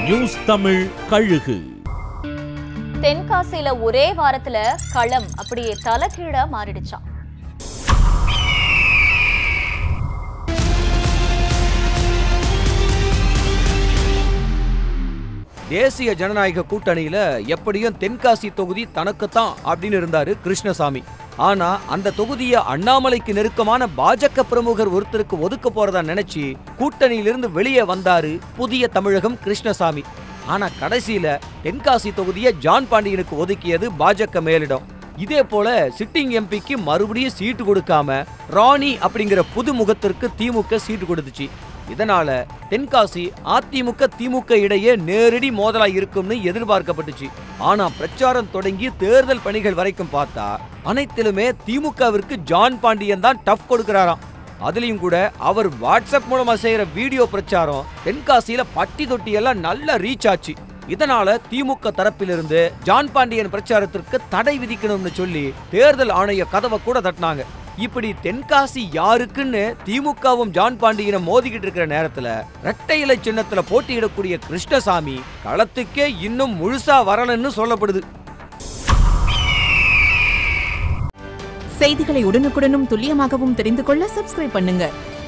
news Tamil கழுகு தென்காசியில ஒரே வாரத்துல களம் அப்படியே தலைகீழா மாறிடுச்சாம் தேசிய ஜனநாயக கூட்டணியில எப்படியும் தென்காசி தொகுதி தனக்குத்தான் அப்படின்னு இருந்தாரு கிருஷ்ணசாமி ஆனா அந்த தொகுதியை அண்ணாமலைக்கு நெருக்கமான பாஜக பிரமுகர் ஒருத்தருக்கு ஒதுக்க போறதா நினைச்சு கூட்டணியிலிருந்து வெளியே வந்தாரு புதிய தமிழகம் கிருஷ்ணசாமி ஆனா கடைசியில தென்காசி தொகுதியை ஜான் பாண்டியனுக்கு ஒதுக்கியது பாஜக மேலிடம் இதே போல சிட்டிங் எம்பிக்கு மறுபடியும் சீட்டு கொடுக்காம ராணி அப்படிங்கிற புது முகத்திற்கு திமுக சீட்டு கொடுத்துச்சு இதனால தென்காசி அதிமுக திமுக இடையே நேரடி மோதலா இருக்கும்னு எதிர்பார்க்கப்பட்டுச்சு ஆனா பிரச்சாரம் தொடங்கி தேர்தல் பணிகள் வரைக்கும் பார்த்தா அனைத்திலுமே திமுகவிற்கு ஜான் பாண்டியன் தான் டஃப் கொடுக்கிறாராம் அதுலயும் கூட அவர் வாட்ஸ்அப் மூலமா செய்யற வீடியோ பிரச்சாரம் தென்காசியில பட்டி தொட்டி எல்லாம் நல்லா ரீச் ஆச்சு இதனால திமுக தரப்பிலிருந்து ஜான் பாண்டியன் பிரச்சாரத்திற்கு தடை விதிக்கணும்னு சொல்லி தேர்தல் ஆணைய கதவை கூட தட்டினாங்க இப்படி தென்காசி யாருக்குன்னு திமுகவும் ஜான் பாண்டியனும் மோதிக்கிட்டு இருக்கிற நேரத்துல இரட்டை இலை சின்னத்துல போட்டியிடக்கூடிய கிருஷ்ணசாமி களத்துக்கே இன்னும் முழுசா வரலன்னு சொல்லப்படுது செய்திகளை உடனுக்குடனும் துல்லியமாகவும் தெரிந்து கொள்ள சப்ஸ்கிரைப் பண்ணுங்க